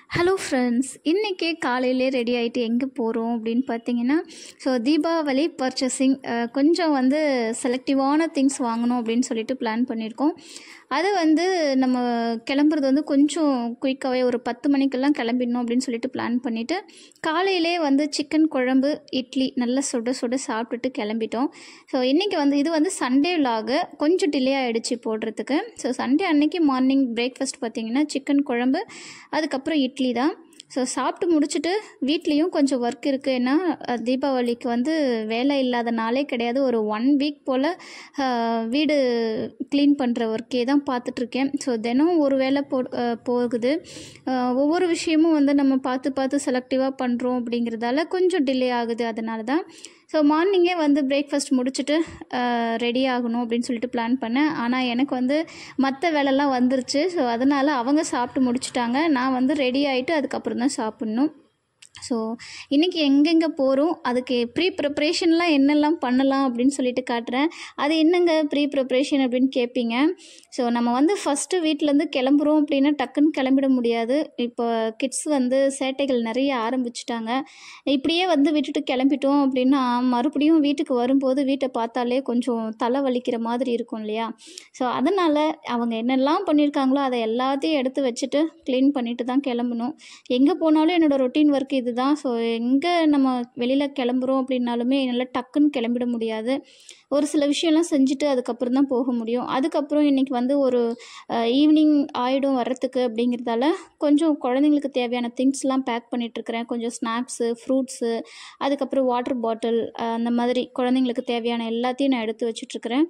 hello friends இன்றைக்கி காலையிலே ready ஆகிட்டு எங்கே போகிறோம் அப்படின்னு பார்த்தீங்கன்னா ஸோ தீபாவளி பர்ச்சேசிங் கொஞ்சம் வந்து செலக்டிவான திங்ஸ் வாங்கணும் அப்படின்னு சொல்லிட்டு பிளான் பண்ணியிருக்கோம் அது வந்து நம்ம கிளம்புறது வந்து கொஞ்சம் குயிக்காகவே ஒரு பத்து மணிக்கெல்லாம் கிளம்பிடணும் அப்படின்னு சொல்லிட்டு பிளான் பண்ணிவிட்டு காலையிலே வந்து சிக்கன் குழம்பு இட்லி நல்லா சுட சுட சாப்பிட்டுட்டு கிளம்பிட்டோம் ஸோ இன்றைக்கி வந்து இது வந்து சண்டே விலாகு கொஞ்சம் டிலே ஆகிடுச்சு போடுறதுக்கு ஸோ சண்டே அன்னைக்கு மார்னிங் பிரேக்ஃபாஸ்ட் பார்த்தீங்கன்னா சிக்கன் குழம்பு அதுக்கப்புறம் இட்லி தான் ஸோ சாப்பிட்டு முடிச்சுட்டு வீட்லேயும் கொஞ்சம் ஒர்க் இருக்குது ஏன்னா அஹ், தீபாவளிக்கு வந்து வேலை இல்லாத நாளே கிடையாது ஒரு ஒன் வீக் போல் வீடு க்ளீன் பண்ணுற ஒர்க்கே தான் பார்த்துட்ருக்கேன் ஸோ தினம் ஒரு வேலை போ அஹ், போகுது அஹ், ஒவ்வொரு விஷயமும் வந்து நம்ம பார்த்து பார்த்து செலக்டிவாக பண்ணுறோம் அப்படிங்கிறதால கொஞ்சம் டிலே ஆகுது அதனால தான் ஸோ மார்னிங்கே வந்து பிரேக்ஃபாஸ்ட் முடிச்சுட்டு ரெடி ஆகணும் அப்படின்னு சொல்லிட்டு பிளான் பண்ணேன் ஆனால் எனக்கு வந்து மற்ற வேலைலாம் வந்துருச்சு ஸோ அதனால் அவங்க சாப்பிட்டு முடிச்சிட்டாங்க நான் வந்து ரெடி ஆகிட்டு அதுக்கப்புறம் தான் சாப்பிட்ணும் ஸோ இன்றைக்கி எங்கெங்கே போகிறோம் அதுக்கு ப்ரீ ப்ரிப்ரேஷன்லாம் என்னெல்லாம் பண்ணலாம் அப்படின்னு சொல்லிட்டு காட்டுறேன் அது என்னங்க ப்ரீ ப்ரிப்ரேஷன் அப்படின்னு கேட்பீங்க ஸோ நம்ம வந்து ஃபஸ்ட்டு வீட்டிலேருந்து கிளம்புறோம் அப்படின்னா டக்குன்னு கிளம்பிட முடியாது இப்போ கிட்ஸ் வந்து சேட்டைகள் நிறைய ஆரம்பிச்சிட்டாங்க இப்படியே வந்து விட்டுட்டு கிளம்பிட்டோம் அப்படின்னா மறுபடியும் வீட்டுக்கு வரும்போது வீட்டை பார்த்தாலே கொஞ்சம் தலை வலிக்கிற மாதிரி இருக்கும் இல்லையா ஸோ அதனால் அவங்க என்னெல்லாம் பண்ணியிருக்காங்களோ அதை எல்லாத்தையும் எடுத்து வச்சுட்டு க்ளீன் பண்ணிட்டு தான் கிளம்பணும் எங்கே போனாலும் என்னோடய ரொட்டீன் ஒர்க் இதுதான் ஸோ எங்கே நம்ம வெளியில் கிளம்புறோம் அப்படின்னாலுமே என்னால் டக்குன்னு கிளம்பிட முடியாது ஒரு சில விஷயம்லாம் செஞ்சுட்டு அதுக்கப்புறம் தான் போக முடியும் அதுக்கப்புறம் இன்றைக்கி வந்து ஒரு ஈவினிங் ஆகிடும் வர்றதுக்கு அப்படிங்கிறதால கொஞ்சம் குழந்தைங்களுக்கு தேவையான திங்ஸ்லாம் பேக் பண்ணிகிட்ருக்கிறேன் கொஞ்சம் ஸ்நாக்ஸு ஃப்ரூட்ஸு அதுக்கப்புறம் வாட்டர் பாட்டில் அந்த மாதிரி குழந்தைங்களுக்கு தேவையான எல்லாத்தையும் நான் எடுத்து வச்சிட்ருக்கிறேன்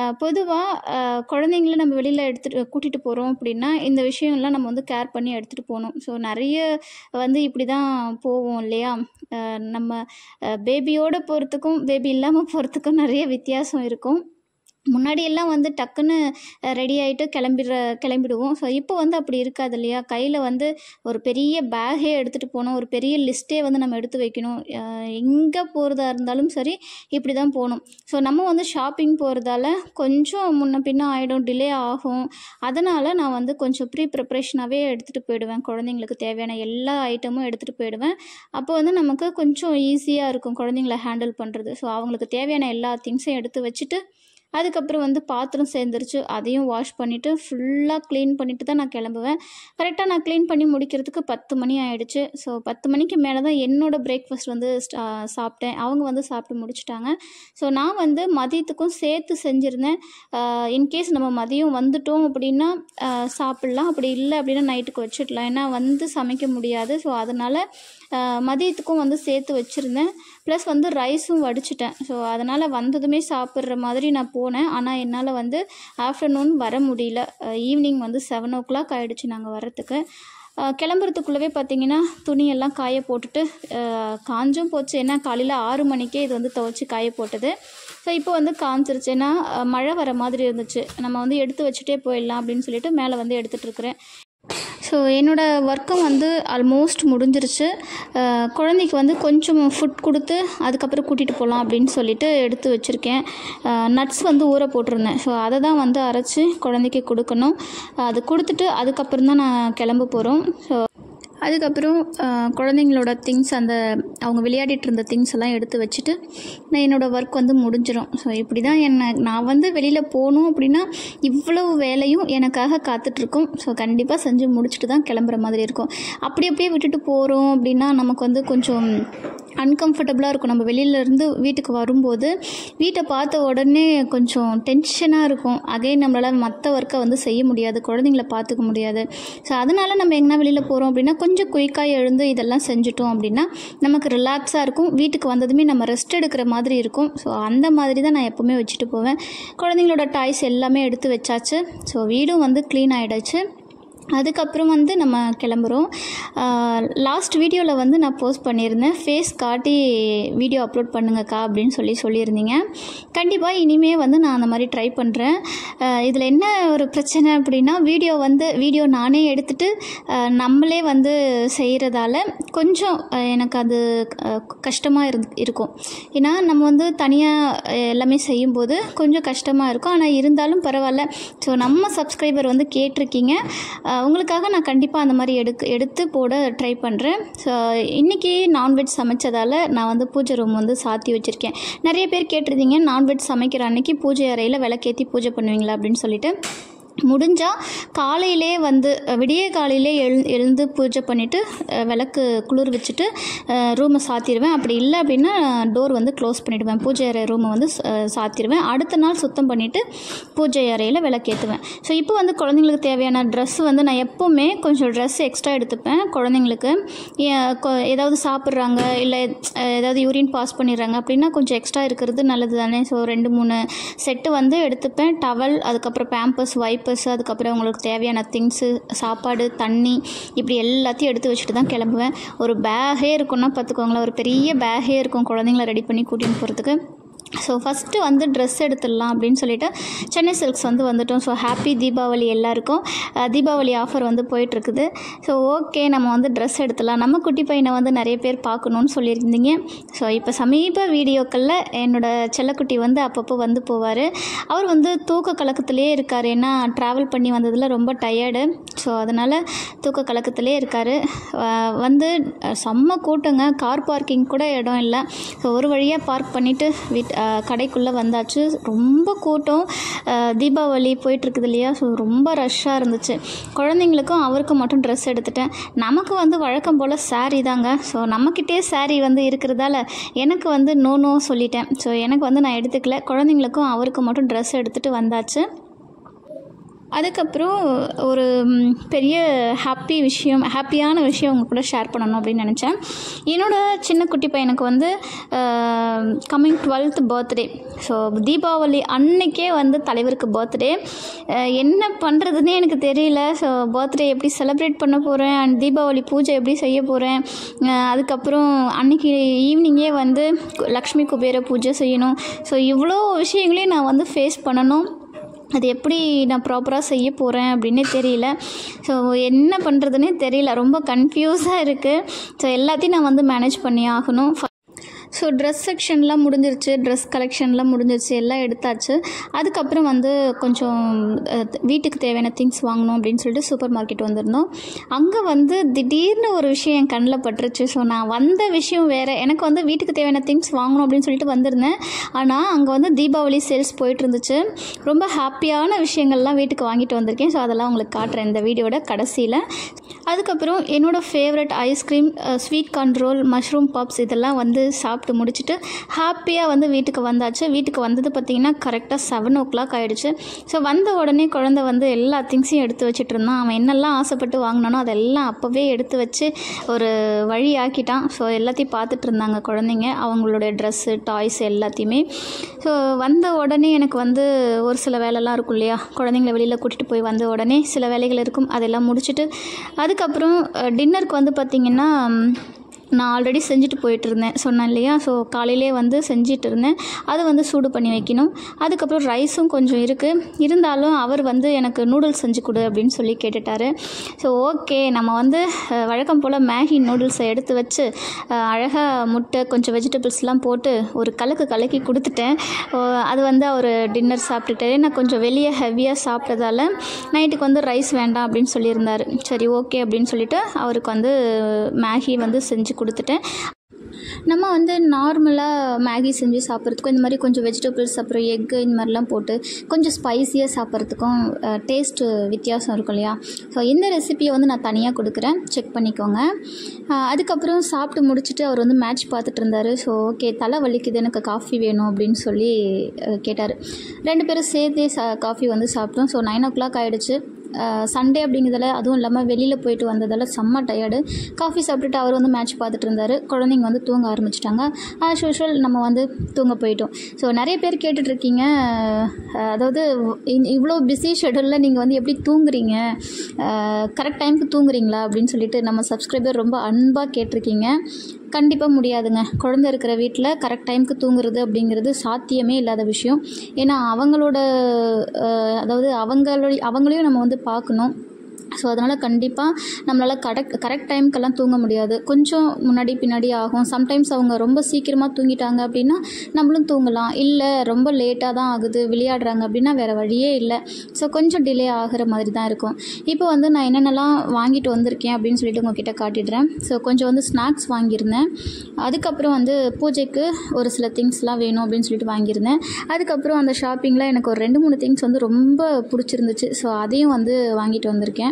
பொதுவாக குழந்தைங்கள நம்ம வெளியில் எடுத்துகிட்டு கூட்டிகிட்டு போகிறோம் அப்படின்னா இந்த விஷயங்கள்லாம் நம்ம வந்து கேர் பண்ணி எடுத்துகிட்டு போகணும் ஸோ நிறைய வந்து இப்படி தான் போவோம் இல்லையா அஹ் நம்ம பேபியோடு போகிறதுக்கும் பேபி இல்லாமல் போகிறதுக்கும் நிறைய வித்தியாசம் இருக்கும் முன்னாடி எல்லாம் வந்து டக்குன்னு ரெடி ஆகிட்டு கிளம்பிடுற கிளம்பிடுவோம் ஸோ இப்போ வந்து அப்படி இருக்காது இல்லையா கையில் வந்து ஒரு பெரிய பேக்கே எடுத்துகிட்டு போகணும் ஒரு பெரிய லிஸ்ட்டே வந்து நம்ம எடுத்து வைக்கணும் எங்கே போகிறதா இருந்தாலும் சரி இப்படி தான் போகணும் ஸோ நம்ம வந்து ஷாப்பிங் போகிறதால கொஞ்சம் முன்ன பின்ன ஆகிடும் டிலே ஆகும் அதனால் நான் வந்து கொஞ்சம் ப்ரீ ப்ரிப்ரேஷனாகவே எடுத்துகிட்டு போயிடுவேன் குழந்தைங்களுக்கு தேவையான எல்லா ஐட்டமும் எடுத்துகிட்டு போயிடுவேன் அப்போ வந்து நமக்கு கொஞ்சம் ஈஸியாக இருக்கும் குழந்தைங்கள ஹேண்டில் பண்ணுறது ஸோ அவங்களுக்கு தேவையான எல்லா திங்ஸையும் எடுத்து வச்சுட்டு அதுக்கப்புறம் வந்து பாத்திரம் சேர்ந்துருச்சு அதையும் வாஷ் பண்ணிவிட்டு ஃபுல்லாக க்ளீன் பண்ணிவிட்டு தான் நான் கிளம்புவேன் கரெக்டாக நான் க்ளீன் பண்ணி முடிக்கிறதுக்கு பத்து மணி ஆயிடுச்சு ஸோ பத்து மணிக்கு மேலே தான் என்னோடய பிரேக்ஃபாஸ்ட் வந்து ஸ்டா சாப்பிட்டேன் அவங்க வந்து சாப்பிட்டு முடிச்சிட்டாங்க ஸோ நான் வந்து மதியத்துக்கும் சேர்த்து செஞ்சுருந்தேன் இன்கேஸ் நம்ம மதியம் வந்துட்டோம் அப்படின்னா ஆஹ் சாப்பிட்லாம் அப்படி இல்லை அப்படின்னா நைட்டுக்கு வச்சிடலாம் ஏன்னா வந்து சமைக்க முடியாது ஸோ அதனால் மதியத்துக்கும் வந்து சேர்த்து வச்சுருந்தேன் ப்ளஸ் வந்து ரைஸும் வடிச்சிட்டேன் ஸோ அதனால் வந்ததுமே சாப்பிட்ற மாதிரி நான் போனேன் ஆனால் என்னால் வந்து ஆஃப்டர்நூன் வர முடியல ஈவினிங் வந்து செவன் ஓ கிளாக் ஆகிடுச்சு நாங்கள் வரத்துக்கு அஹ் கிளம்புறதுக்குள்ளவே பார்த்தீங்கன்னா துணியெல்லாம் காய போட்டுட்டு அஹ் காஞ்சும் போச்சு ஏன்னா காலையில் ஆறு மணிக்கே இது வந்து துவைச்சி காய போட்டது ஸோ இப்போ வந்து காஞ்சிருச்சு ஏன்னா அஹ் மழை வர மாதிரி இருந்துச்சு நம்ம வந்து எடுத்து வச்சுட்டே போயிடலாம் அப்படின்னு சொல்லிட்டு மேலே வந்து எடுத்துகிட்டு இருக்கிறேன் ஸோ என்னோடய ஒர்க்கும் வந்து ஆல்மோஸ்ட் முடிஞ்சிருச்சு அஹ் குழந்தைக்கு வந்து கொஞ்சம் ஃபுட் கொடுத்து அதுக்கப்புறம் கூட்டிகிட்டு போகலாம் அப்படின்னு சொல்லிட்டு எடுத்து வச்சுருக்கேன் நட்ஸ் வந்து ஊற போட்டிருந்தேன் ஸோ அதை தான் வந்து அரைச்சி குழந்தைக்கு கொடுக்கணும் அது கொடுத்துட்டு அதுக்கப்புறம் தான் நான் கிளம்ப போகிறோம் ஸோ அதுக்கப்புறம் அஹ், குழந்தைங்களோட திங்ஸ் அந்த அவங்க விளையாடிட்டு இருந்த திங்ஸ் எல்லாம் எடுத்து வச்சுட்டு நான் என்னோடய ஒர்க் வந்து முடிஞ்சிடும் ஸோ இப்படி தான் என்ன நான் வந்து வெளியில் போகணும் அப்படின்னா இவ்வளவு வேலையும் எனக்காக காத்துட்ருக்கும் ஸோ கண்டிப்பாக செஞ்சு முடிச்சுட்டு தான் கிளம்புற மாதிரி இருக்கும் அப்படி அப்படியே விட்டுட்டு போகிறோம் அப்படின்னா நமக்கு வந்து கொஞ்சம் அன்கம்ஃபர்டபுளாக இருக்கும் நம்ம வெளியிலேருந்து வீட்டுக்கு வரும்போது வீட்டை பார்த்த உடனே கொஞ்சம் டென்ஷனாக இருக்கும் அகைன் நம்மளால் மற்ற ஒர்க்கை வந்து செய்ய முடியாது குழந்தைங்கள பார்த்துக்க முடியாது ஸோ அதனால் நம்ம எங்கன்னா வெளியில் போகிறோம் அப்படின்னா கொஞ்சம் குயிக்காக எழுந்து இதெல்லாம் செஞ்சுட்டோம் அப்படின்னா நமக்கு ரிலாக்ஸாக இருக்கும் வீட்டுக்கு வந்ததுமே நம்ம ரெஸ்ட் எடுக்கிற மாதிரி இருக்கும் ஸோ அந்த மாதிரி தான் நான் எப்போவுமே வச்சுட்டு போவேன் குழந்தைங்களோட டாய்ஸ் எல்லாமே எடுத்து வச்சாச்சு ஸோ வீடும் வந்து க்ளீன் ஆகிடுச்சு அதுக்கப்புறம் வந்து நம்ம கிளம்புறோம் லாஸ்ட் வீடியோவில் வந்து நான் போஸ்ட் பண்ணியிருந்தேன் ஃபேஸ் காட்டி வீடியோ அப்லோட் பண்ணுங்கக்கா அப்படின்னு சொல்லி சொல்லியிருந்தீங்க கண்டிப்பாக இனிமே வந்து நான் அந்த மாதிரி ட்ரை பண்ணுறேன் இதில் என்ன ஒரு பிரச்சனை அப்படின்னா வீடியோ வந்து வீடியோ நானே எடுத்துட்டு அஹ், நம்மளே வந்து செய்கிறதால கொஞ்சம் அஹ், எனக்கு அது கஷ்டமாக இரு இருக்கும் ஏன்னா நம்ம வந்து தனியாக எல்லாமே செய்யும்போது கொஞ்சம் கஷ்டமாக இருக்கும் ஆனால் இருந்தாலும் பரவாயில்ல ஸோ நம்ம சப்ஸ்கிரைபர் வந்து கேட்டிருக்கீங்க அஹ் உங்களுக்காக நான் கண்டிப்பாக அந்த மாதிரி எடுக்க எடுத்து போட ட்ரை பண்ணுறேன் ஸோ இன்றைக்கி நான்வெஜ் சமைச்சதால் நான் வந்து பூஜை ரூம் வந்து சாத்தி வச்சுருக்கேன் நிறைய பேர் கேட்டிருந்தீங்க நான்வெஜ் சமைக்கிற அன்னைக்கு பூஜை அறையில் விளக்கேற்றி பூஜை பண்ணுவீங்களா அப்படின்னு சொல்லிட்டு முடிஞ்சால் காலையிலே வந்து அஹ், விடிய காலையிலே எழு எழுந்து பூஜை பண்ணிவிட்டு விளக்கு குளிர் வச்சுட்டு ரூமை சாத்திடுவேன் அப்படி இல்லை அப்படின்னா டோர் வந்து க்ளோஸ் பண்ணிவிடுவேன் பூஜை அறை ரூமை வந்து அஹ், சாத்திடுவேன் அடுத்த நாள் சுத்தம் பண்ணிவிட்டு பூஜை அறையில் விளக்கேற்றுவேன் ஸோ இப்போ வந்து குழந்தைங்களுக்கு தேவையான ட்ரெஸ் வந்து நான் எப்போவுமே கொஞ்சம் ட்ரெஸ் எக்ஸ்ட்ரா எடுத்துப்பேன் குழந்தைங்களுக்கு ஏ- கொ- ஏதாவது சாப்பிட்றாங்க இல்லை ஏதாவது யூரின் பாஸ் பண்ணிடுறாங்க அப்படின்னா கொஞ்சம் எக்ஸ்ட்ரா இருக்கிறது நல்லது தானே ஸோ ரெண்டு மூணு செட்டு வந்து எடுத்துப்பேன் டவல் அதுக்கப்புறம் பேம்பர்ஸ் வைப்பர்ஸ் அதுக்கப்புறம் அவங்களுக்கு தேவையான திங்ஸு சாப்பாடு தண்ணி இப்படி எல்லாத்தையும் எடுத்து வச்சுட்டு தான் கிளம்புவேன் ஒரு பேகே இருக்குன்னா பார்த்துக்கோங்களேன் ஒரு பெரிய பேகே இருக்கும் குழந்தைங்கள ரெடி பண்ணி கூட்டின்னு போகிறதுக்கு ஸோ ஃபஸ்ட்டு வந்து ட்ரெஸ் எடுத்துடலாம் அப்படின்னு சொல்லிட்டு சென்னை சில்க்ஸ் வந்து வந்துட்டோம் ஸோ ஹாப்பி தீபாவளி எல்லாருக்கும் அஹ், தீபாவளி ஆஃபர் வந்து போயிட்டுருக்குது ஸோ ஓகே நம்ம வந்து ட்ரெஸ் எடுத்துடலாம் நம்ம குட்டி பையனை வந்து நிறைய பேர் பார்க்கணுன்னு சொல்லியிருந்தீங்க ஸோ இப்போ சமீப வீடியோக்களில் என்னோட செல்லக்குட்டி வந்து அப்பப்போ வந்து போவார் அவர் வந்து தூக்க கலக்கத்திலே இருக்கார் ஏன்னா ட்ராவல் பண்ணி வந்ததில் ரொம்ப டயர்டு ஸோ அதனால் தூக்க கலக்கத்திலே இருக்கார் வந்து அஹ், செம்ம கூட்டங்க கார் பார்க்கிங் கூட இடம் இல்லை ஸோ ஒரு வழியாக பார்க் பண்ணிவிட்டு வீட் கடைக்குள்ளே வந்தாச்சு ரொம்ப கூட்டம் அஹ், தீபாவளி போயிட்டுருக்குது இல்லையா ஸோ ரொம்ப ரஷ்ஷாக இருந்துச்சு குழந்தைங்களுக்கும் அவருக்கும் மட்டும் ட்ரெஸ் எடுத்துட்டேன் நமக்கு வந்து வழக்கம் போல் saree தாங்க ஸோ நம்மக்கிட்டே saree வந்து இருக்கிறதால எனக்கு வந்து நோ நோ சொல்லிட்டேன் ஸோ எனக்கு வந்து நான் எடுத்துக்கல குழந்தைங்களுக்கும் அவருக்கும் மட்டும் ட்ரெஸ் எடுத்துகிட்டு வந்தாச்சு அதுக்கப்புறம் ஒரு ம், பெரிய ஹாப்பி விஷயம் ஹாப்பியான விஷயம் உங்க கூட ஷேர் பண்ணணும் அப்படின்னு நினச்சேன் என்னோட சின்ன குட்டி பையனுக்கு வந்து coming twelfth birthday so Deepavali அன்னைக்கே வந்து தலைவருக்கு பர்த்டே என்ன பண்ணுறதுன்னே எனக்கு தெரியல ஸோ பர்த்டே எப்படி செலிப்ரேட் பண்ண போகிறேன் அண்ட் தீபாவளி பூஜை எப்படி செய்ய போகிறேன் அதுக்கப்புறம் அன்னைக்கு ஈவினிங்கே வந்து லக்ஷ்மி குபேர பூஜை செய்யணும் ஸோ இவ்வளோ விஷயங்களையும் நான் வந்து ஃபேஸ் பண்ணணும் அது எப்படி நான் ப்ராப்பராக செய்ய போகிறேன் அப்படின்னே தெரியல ஸோ என்ன பண்ணுறதுனே தெரியல ரொம்ப கன்ஃபியூஸாக இருக்குது ஸோ எல்லாத்தையும் நான் வந்து மேனேஜ் பண்ணி ஆகணும் ஸோ ட்ரெஸ் செக்ஷன்லாம் முடிஞ்சிருச்சு ட்ரெஸ் கலெக்ஷன்லாம் முடிஞ்சிருச்சு எல்லாம் எடுத்தாச்சு அதுக்கப்புறம் வந்து கொஞ்சம் அஹ், வீட்டுக்கு தேவையான திங்ஸ் வாங்கணும் அப்படின்னு சொல்லிட்டு சூப்பர் மார்க்கெட் வந்திருந்தோம் அங்கே வந்து திடீர்னு ஒரு விஷயம் என் கண்ணில் பட்டுருச்சு ஸோ நான் வந்த விஷயம் வேறு எனக்கு வந்து வீட்டுக்கு தேவையான திங்ஸ் வாங்கணும் அப்படின்னு சொல்லிட்டு வந்திருந்தேன் ஆனால் அங்கே வந்து தீபாவளி சேல்ஸ் போயிட்டு இருந்துச்சு ரொம்ப ஹாப்பியான விஷயங்கள்லாம் வீட்டுக்கு வாங்கிட்டு வந்திருக்கேன் ஸோ அதெல்லாம் உங்களுக்கு காட்டுறேன் இந்த வீடியோட கடைசியில் அதுக்கப்புறம் என்னோடய favourite ice cream sweet control mushroom puffs இதெல்லாம் வந்து சாப்பிட்டு முடிச்சுட்டு ஹாப்பியாக வந்து வீட்டுக்கு வந்தாச்சு வீட்டுக்கு வந்தது பார்த்திங்கன்னா கரெக்டாக செவன் ஓ கிளாக் ஆகிடுச்சு ஸோ வந்த உடனே குழந்தை வந்து எல்லா திங்ஸையும் எடுத்து வச்சுட்டு இருந்தான் அவன் என்னெல்லாம் ஆசைப்பட்டு வாங்கினானோ அதெல்லாம் அப்போவே எடுத்து வச்சு ஒரு வழி ஆக்கிட்டான் ஸோ எல்லாத்தையும் பார்த்துட்டு இருந்தாங்க குழந்தைங்க அவங்களுடைய ட்ரெஸ்ஸு டாய்ஸ் எல்லாத்தையுமே ஸோ வந்த உடனே எனக்கு வந்து ஒரு சில வேலைலாம் இருக்கும் இல்லையா குழந்தைங்கள வெளியில் கூட்டிகிட்டு போய் வந்த உடனே சில வேலைகள் இருக்கும் அதெல்லாம் முடிச்சுட்டு அதுக்கப்புறம் டின்னருக்கு வந்து பார்த்திங்கன்னா நான் ஆல்ரெடி செஞ்சுட்டு போயிட்டு இருந்தேன் சொன்னேன் இல்லையா ஸோ காலையிலே வந்து செஞ்சுட்டு இருந்தேன் அதை வந்து சூடு பண்ணி வைக்கணும் அதுக்கப்புறம் ரைஸும் கொஞ்சம் இருக்குது இருந்தாலும் அவர் வந்து எனக்கு நூடுல்ஸ் செஞ்சு கொடு அப்படின்னு சொல்லி கேட்டுட்டாரு ஸோ ஓகே நம்ம வந்து அஹ், வழக்கம் போல் மேகி நூடுல்ஸை எடுத்து வச்சு அழகாக முட்டை கொஞ்சம் வெஜிடபிள்ஸ்லாம் போட்டு ஒரு கலக்கு கலக்கி கொடுத்துட்டேன் ஓ, அது வந்து அவர் டின்னர் சாப்பிட்டுட்டாரு நான் கொஞ்சம் வெளியே ஹெவியாக சாப்பிட்டதால நைட்டுக்கு வந்து ரைஸ் வேண்டாம் அப்படின்னு சொல்லியிருந்தார் சரி ஓகே அப்படின்னு சொல்லிட்டு அவருக்கு வந்து மேகி வந்து செஞ்சு கொடுத்துட்டேன் நம்ம வந்து நார்மலாக மேகி செஞ்சு சாப்பிட்றதுக்கும் இந்த மாதிரி கொஞ்சம் வெஜிடபிள்ஸ் அப்புறம் எக்கு இந்த மாதிரிலாம் போட்டு கொஞ்சம் ஸ்பைஸியாக சாப்பிட்றதுக்கும் டேஸ்ட்டு வித்தியாசம் இருக்கும் இல்லையா ஸோ இந்த ரெசிபியை வந்து நான் தனியாக கொடுக்குறேன் செக் பண்ணிக்கோங்க அஹ் அதுக்கப்புறம் சாப்பிட்டு முடிச்சுட்டு அவர் வந்து மேட்ச் பார்த்துட்டு இருந்தார் ஸோ ஓகே தலை வலிக்குது எனக்கு காஃபி வேணும் அப்படின்னு சொல்லி கேட்டார் ரெண்டு பேரும் சேர்த்தே சா காஃபி வந்து சாப்பிட்டோம் ஸோ நைன் ஓ கிளாக் ஆகிடுச்சு சண்டே அப்படிங்கிறதால அதுவும் இல்லாமல் வெளியில் போயிட்டு வந்ததால் செம்ம டயர்டு காஃபி சாப்பிட்டுட்டு அவர் வந்து மேட்ச் பார்த்துட்டு இருந்தார் குழந்தைங்க வந்து தூங்க ஆரம்பிச்சிட்டாங்க ஆஸ் யூஷுவல் நம்ம வந்து தூங்க போயிட்டோம் ஸோ நிறைய பேர் கேட்டுட்ருக்கீங்க அதாவது இ- இவ்வளோ பிஸி ஷெடியூலில் நீங்கள் வந்து எப்படி தூங்குறீங்க கரெக்ட் டைமுக்கு தூங்குறீங்களா அப்படின்னு சொல்லிட்டு நம்ம சப்ஸ்கிரைபர் ரொம்ப அன்பாக கேட்டிருக்கீங்க கண்டிப்பாக முடியாதுங்க குழந்தை இருக்கிற வீட்டில் கரெக்ட் டைமுக்கு தூங்குறது அப்படிங்கிறது சாத்தியமே இல்லாத விஷயம் ஏன்னா அவங்களோட அஹ், அதாவது அவங்களுடைய அவங்களையும் நம்ம வந்து பார்க்கணும் ஸோ அதனால் கண்டிப்பாக நம்மளால் கரெக்ட் கரெக்ட் டைம்க்கெல்லாம் தூங்க முடியாது கொஞ்சம் முன்னாடி பின்னாடி ஆகும் சம்டைம்ஸ் அவங்க ரொம்ப சீக்கிரமாக தூங்கிட்டாங்க அப்படின்னா நம்மளும் தூங்கலாம் இல்லை ரொம்ப லேட்டாக தான் ஆகுது விளையாடுறாங்க அப்படின்னா வேறு வழியே இல்லை ஸோ கொஞ்சம் டிலே ஆகிற மாதிரி தான் இருக்கும் இப்போ வந்து நான் என்னென்னலாம் வாங்கிட்டு வந்திருக்கேன் அப்படின்னு சொல்லிட்டு உங்ககிட்ட காட்டிடுறேன் ஸோ கொஞ்சம் வந்து ஸ்நாக்ஸ் வாங்கியிருந்தேன் அதுக்கப்புறம் வந்து பூஜைக்கு ஒரு சில திங்ஸ்லாம் வேணும் அப்படின்னு சொல்லிட்டு வாங்கியிருந்தேன் அதுக்கப்புறம் அந்த ஷாப்பிங்கில் எனக்கு ஒரு ரெண்டு மூணு திங்ஸ் வந்து ரொம்ப பிடிச்சிருந்துச்சு ஸோ அதையும் வந்து வாங்கிட்டு வந்திருக்கேன்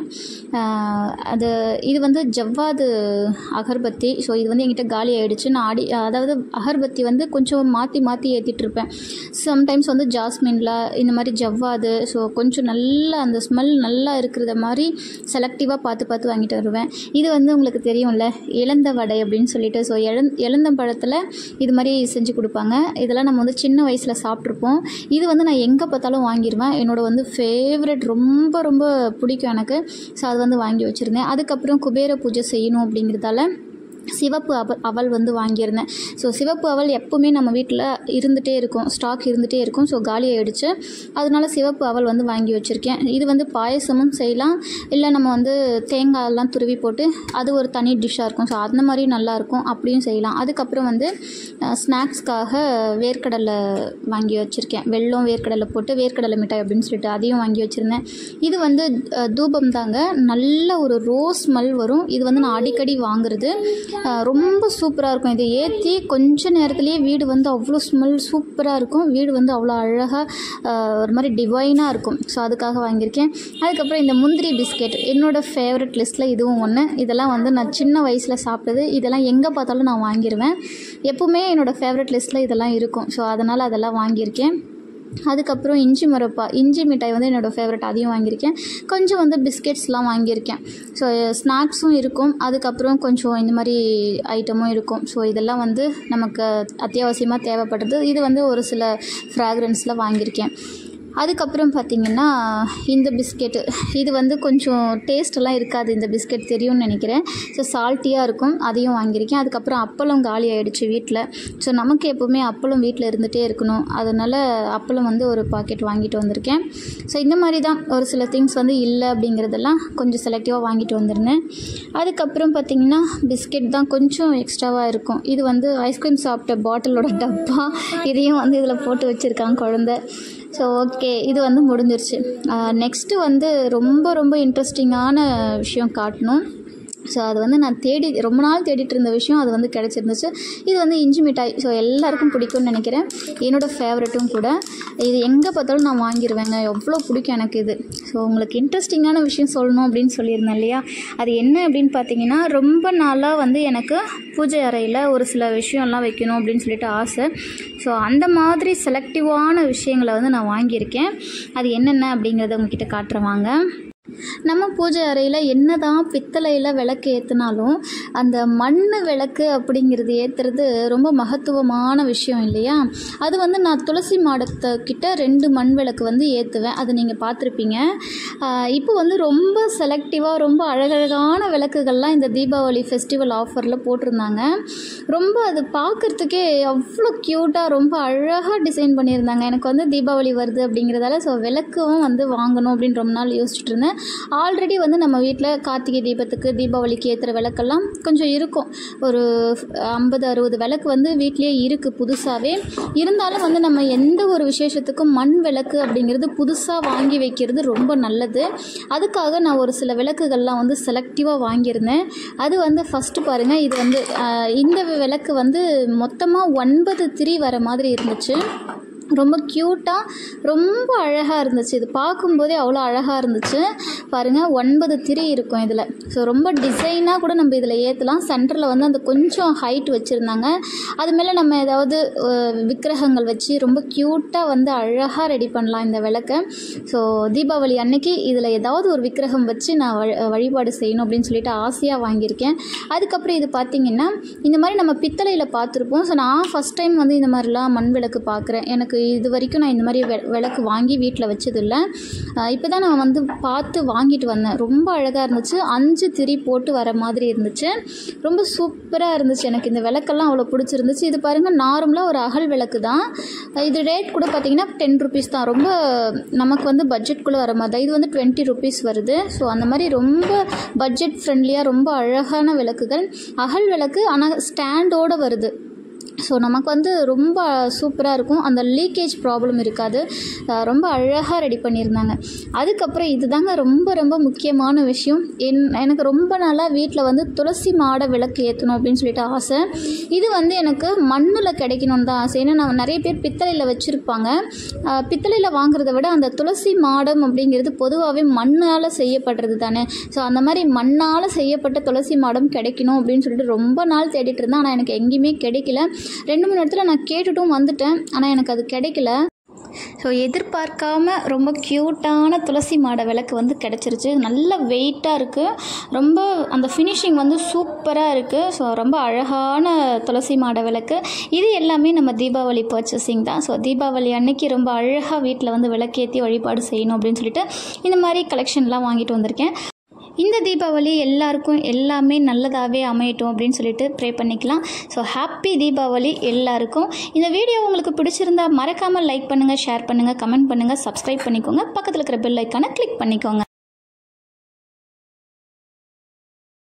ஆஹ் அது இது வந்து ஜவ்வாது அகர்பத்தி ஸோ இது வந்து என்கிட்ட காலி ஆகிடுச்சு நான் அடி அதாவது அகர்பத்தி வந்து கொஞ்சம் மாற்றி மாற்றி ஏற்றிட்டு இருப்பேன் சம்டைம்ஸ் வந்து ஜாஸ்மின்ல இந்த மாதிரி ஜவ்வாது ஸோ கொஞ்சம் நல்லா அந்த ஸ்மெல் நல்லா இருக்கிறத மாதிரி செலக்டிவாக பார்த்து பார்த்து வாங்கிட்டு வருவேன் இது வந்து உங்களுக்கு தெரியும்ல இளந்த வடை அப்படின்னு சொல்லிட்டு ஸோ இளந் இளந்தம்பழத்தில் இது மாதிரி செஞ்சு கொடுப்பாங்க இதெல்லாம் நம்ம வந்து சின்ன வயசில் சாப்பிட்ருப்போம் இது வந்து நான் எங்கே பார்த்தாலும் வாங்கிடுவேன் என்னோட வந்து ஃபேவரட் ரொம்ப ரொம்ப பிடிக்கும் எனக்கு ஸோ அது வந்து வாங்கி வச்சுருந்தேன் அதுக்கப்புறம் குபேர பூஜை செய்யணும் அப்படிங்கிறதால சிவப்பு அவல் அவல் வந்து வாங்கியிருந்தேன் ஸோ சிவப்பு அவல் எப்போவுமே நம்ம வீட்டில் இருந்துகிட்டே இருக்கும் ஸ்டாக் இருந்துகிட்டே இருக்கும் ஸோ காலி ஆகிடுச்சு அதனால சிவப்பு அவல் வந்து வாங்கி வச்சுருக்கேன் இது வந்து பாயசமும் செய்யலாம் இல்லை நம்ம வந்து தேங்காயெல்லாம் துருவி போட்டு அது ஒரு தனி டிஷ்ஷாக இருக்கும் ஸோ அந்த மாதிரி நல்லாயிருக்கும் அப்படியும் செய்யலாம் அதுக்கப்புறம் வந்து ஸ்நாக்ஸ்க்காக வேர்க்கடலை வாங்கி வச்சுருக்கேன் வெல்லம் வேர்க்கடலை போட்டு வேர்க்கடலை மிட்டாய் அப்படின்னு சொல்லிட்டு அதையும் வாங்கி வச்சுருந்தேன் இது வந்து அஹ், தூபம் தாங்க நல்ல ஒரு ரோஸ் ஸ்மெல் வரும் இது வந்து நான் அடிக்கடி வாங்குறது அஹ், ரொம்ப சூப்பராக இருக்கும் இதை ஏற்றி கொஞ்ச நேரத்துலேயே வீடு வந்து அவ்வளோ ஸ்மெல் சூப்பராக இருக்கும் வீடு வந்து அவ்வளோ அழகாக ஒரு மாதிரி டிவைனாக இருக்கும் ஸோ அதுக்காக வாங்கியிருக்கேன் அதுக்கப்புறம் இந்த முந்திரி பிஸ்கெட் என்னோட ஃபேவரட் லிஸ்ட்டில் இதுவும் ஒன்று இதெல்லாம் வந்து நான் சின்ன வயசில் சாப்பிட்டது இதெல்லாம் எங்கே பார்த்தாலும் நான் வாங்கிடுவேன் எப்பவுமே என்னோடய ஃபேவரட் லிஸ்ட்டில் இதெல்லாம் இருக்கும் ஸோ அதனால் அதெல்லாம் வாங்கியிருக்கேன் அதுக்கப்புறம் இஞ்சி மரப்பா இஞ்சி மிட்டாய் வந்து என்னோடய ஃபேவரட் அதையும் வாங்கியிருக்கேன் கொஞ்சம் வந்து பிஸ்கெட்ஸ்லாம் வாங்கியிருக்கேன் ஸோ ஸ்நாக்ஸும் இருக்கும் அதுக்கப்புறம் கொஞ்சம் இந்த மாதிரி ஐட்டமும் இருக்கும் ஸோ இதெல்லாம் வந்து நமக்கு அத்தியாவசியமாக தேவைப்படுது இது வந்து ஒரு சில ஃப்ராக்ரன்ஸில் வாங்கியிருக்கேன் அதுக்கப்புறம் பார்த்திங்கன்னா இந்த பிஸ்கெட்டு இது வந்து கொஞ்சம் டேஸ்டெல்லாம் இருக்காது இந்த பிஸ்கெட் தெரியும்னு நினைக்கிறேன் ஸோ சால்ட்டியாக இருக்கும் அதையும் வாங்கியிருக்கேன் அதுக்கப்புறம் அப்பளம் காலி ஆகிடுச்சு வீட்டில் ஸோ நமக்கு எப்போவுமே அப்பளம் வீட்டில் இருந்துகிட்டே இருக்கணும் அதனால் அப்பளம் வந்து ஒரு பாக்கெட் வாங்கிட்டு வந்திருக்கேன் ஸோ இந்த மாதிரி தான் ஒரு சில திங்ஸ் வந்து இல்லை அப்படிங்கிறதெல்லாம் கொஞ்சம் செலக்டிவாக வாங்கிட்டு வந்திருந்தேன் அதுக்கப்புறம் பார்த்திங்கன்னா பிஸ்கெட் தான் கொஞ்சம் எக்ஸ்ட்ராவாக இருக்கும் இது வந்து ஐஸ்கிரீம் சாப்பிட்ட பாட்டிலோட டப்பா இதையும் வந்து இதில் போட்டு வச்சுருக்காங்க குழந்த ஸோ ஓகே இது வந்து முடிஞ்சிருச்சு நெக்ஸ்ட்டு வந்து ரொம்ப ரொம்ப இன்ட்ரெஸ்டிங்கான விஷயம் காட்டணும் ஸோ அது வந்து நான் தேடி ரொம்ப நாள் தேடிட்டு இருந்த விஷயம் அது வந்து கிடச்சிருந்துச்சு இது வந்து இஞ்சி மிட்டாய் ஸோ எல்லாருக்கும் பிடிக்கும்னு நினைக்கிறேன் என்னோடய ஃபேவரட்டும் கூட இது எங்கே பார்த்தாலும் நான் வாங்கிடுவேங்க எவ்வளோ பிடிக்கும் எனக்கு இது ஸோ உங்களுக்கு இன்ட்ரெஸ்டிங்கான விஷயம் சொல்லணும் அப்படின்னு சொல்லியிருந்தேன் இல்லையா அது என்ன அப்படின்னு பார்த்தீங்கன்னா ரொம்ப நாளாக வந்து எனக்கு பூஜை அறையில் ஒரு சில விஷயம்லாம் வைக்கணும் அப்படின்னு சொல்லிட்டு ஆசை ஸோ அந்த மாதிரி செலக்டிவான விஷயங்களை வந்து நான் வாங்கியிருக்கேன் அது என்னென்ன அப்படிங்கிறத உங்ககிட்ட காட்டுறேன் வாங்க நம்ம பூஜை அறையில் என்ன தான் பித்தளையில் விளக்கு ஏற்றினாலும் அந்த மண் விளக்கு அப்படிங்கிறது ஏற்றுறது ரொம்ப மகத்துவமான விஷயம் இல்லையா அது வந்து நான் துளசி மாடத்தை கிட்ட ரெண்டு மண் விளக்கு வந்து ஏற்றுவேன் அது நீங்கள் பார்த்துருப்பீங்க ஆஹ் இப்போ வந்து ரொம்ப செலக்டிவாக ரொம்ப அழகழகான விளக்குகள்லாம் இந்த தீபாவளி ஃபெஸ்டிவல் ஆஃபரில் போட்டிருந்தாங்க ரொம்ப அது பார்க்குறதுக்கே அவ்வளோ க்யூட்டாக ரொம்ப அழகாக டிசைன் பண்ணியிருந்தாங்க எனக்கு வந்து தீபாவளி வருது அப்படிங்கிறதால ஸோ விளக்கும் வந்து வாங்கணும் அப்படின்னு ரொம்ப நாள் யோசிச்சுட்டு இருந்தேன் ஆல்ரெடி வந்து நம்ம வீட்டில் கார்த்திகை தீபத்துக்கு தீபாவளிக்கு ஏற்றுற விளக்கெல்லாம் கொஞ்சம் இருக்கும் ஒரு ஐம்பது அறுபது விளக்கு வந்து வீட்லேயே இருக்குது புதுசாகவே இருந்தாலும் வந்து நம்ம எந்த ஒரு விசேஷத்துக்கும் மண் விளக்கு அப்படிங்கிறது புதுசாக வாங்கி வைக்கிறது ரொம்ப நல்லது அதுக்காக நான் ஒரு சில விளக்குகள்லாம் வந்து செலக்டிவாக வாங்கியிருந்தேன் அது வந்து ஃபஸ்ட்டு பாருங்கள் இது வந்து ஆஹ், இந்த விளக்கு வந்து மொத்தமாக ஒன்பது திரி வர மாதிரி இருந்துச்சு ரொம்ப க்யூட்டாக ரொம்ப அழகாக இருந்துச்சு இது பார்க்கும்போதே அவ்வளோ அழகாக இருந்துச்சு பாருங்கள் ஒன்பது திரி இருக்கும் இதில் ஸோ ரொம்ப டிசைனாக கூட நம்ம இதில் ஏற்றலாம் சென்டரில் வந்து அந்த கொஞ்சம் ஹைட் வச்சுருந்தாங்க அது மேலே நம்ம ஏதாவது அஹ், விக்கிரகங்கள் வச்சு ரொம்ப க்யூட்டாக வந்து அழகாக ரெடி பண்ணலாம் இந்த விளக்கை ஸோ தீபாவளி அன்னைக்கு இதில் ஏதாவது ஒரு விக்கிரகம் வச்சு நான் வழி- வழிபாடு செய்யணும் அப்படின்னு சொல்லிட்டு ஆசையாக வாங்கியிருக்கேன் அதுக்கப்புறம் இது பார்த்திங்கன்னா இந்த மாதிரி நம்ம பித்தளையில் பார்த்துருப்போம் ஸோ நான் ஃபஸ்ட் டைம் வந்து இந்த மாதிரிலாம் மண் விளக்கு பார்க்குறேன் எனக்கு எனக்கு இது வரைக்கும் நான் இந்த மாதிரி வெ விளக்கு வாங்கி வீட்டில் வச்சதில்லை இப்போ தான் நான் வந்து பார்த்து வாங்கிட்டு வந்தேன் ரொம்ப அழகாக இருந்துச்சு அஞ்சு திரி போட்டு வர மாதிரி இருந்துச்சு ரொம்ப சூப்பராக இருந்துச்சு எனக்கு இந்த விளக்கெல்லாம் அவ்வளோ பிடிச்சிருந்துச்சு இது பாருங்கள் நார்மலாக ஒரு அகல் விளக்கு தான் இது ரேட் கூட பார்த்தீங்கன்னா டென் ருபீஸ் தான் ரொம்ப நமக்கு வந்து பட்ஜெட்குள்ளே வர மாதிரி தான் இது வந்து டுவெண்ட்டி ருபீஸ் வருது ஸோ அந்த மாதிரி ரொம்ப பட்ஜெட் ஃப்ரெண்ட்லியாக ரொம்ப அழகான விளக்குகள் அகல் விளக்கு ஆனால் ஸ்டாண்டோடு வருது ஸோ நமக்கு வந்து ரொம்ப சூப்பராக இருக்கும் அந்த லீக்கேஜ் ப்ராப்ளம் இருக்காது அஹ் ரொம்ப அழகாக ரெடி பண்ணியிருந்தாங்க அதுக்கப்புறம் இதுதாங்க ரொம்ப ரொம்ப முக்கியமான விஷயம் என் எனக்கு ரொம்ப நாளாக வீட்டில் வந்து துளசி மாட விளக்கு ஏற்றணும் அப்படின்னு சொல்லிட்டு ஆசை இது வந்து எனக்கு மண்ணில் கிடைக்கணும்னு தான் ஆசை ஏன்னா நான் நிறைய பேர் பித்தளையில் வச்சுருப்பாங்க பித்தளையில் வாங்குறத விட அந்த துளசி மாடம் அப்படிங்கிறது பொதுவாகவே மண்ணால் செய்யப்படுறது தானே ஸோ அந்த மாதிரி மண்ணால் செய்யப்பட்ட துளசி மாடம் கிடைக்கணும் அப்படின்னு சொல்லிட்டு ரொம்ப நாள் தேடிட்டு இருந்தேன் ஆனால் எனக்கு எங்கேயுமே கிடைக்கல ரெண்டு மூணு இடத்துல நான் கேட்டுட்டும் வந்துட்டேன் ஆனால் எனக்கு அது கிடைக்கல ஸோ எதிர்பார்க்காம ரொம்ப க்யூட்டான துளசி மாட விளக்கு வந்து கிடச்சிருச்சு நல்ல வெயிட்டாக இருக்குது ரொம்ப அந்த ஃபினிஷிங் வந்து சூப்பராக இருக்குது ஸோ ரொம்ப அழகான துளசி மாட விளக்கு இது எல்லாமே நம்ம தீபாவளி பர்ச்சேசிங் தான் ஸோ தீபாவளி அன்னைக்கு ரொம்ப அழகாக வீட்டில் வந்து விளக்கேற்றி வழிபாடு செய்யணும் அப்படின்னு சொல்லிட்டு இந்த மாதிரி கலெக்ஷன்லாம் வாங்கிட்டு வந்திருக்கேன் இந்த தீபாவளி எல்லாருக்கும் எல்லாமே நல்லதாகவே அமையட்டும் அப்படின்னு சொல்லிட்டு ப்ரே பண்ணிக்கலாம் ஸோ ஹாப்பி தீபாவளி எல்லாருக்கும் இந்த வீடியோ உங்களுக்கு பிடிச்சிருந்தா மறக்காமல் லைக் பண்ணுங்கள் ஷேர் பண்ணுங்கள் கமெண்ட் பண்ணுங்கள் சப்ஸ்கிரைப் பண்ணிக்கோங்க பக்கத்தில் இருக்கிற பெல் ஐக்கானை கிளிக் பண்ணிக்கோங்க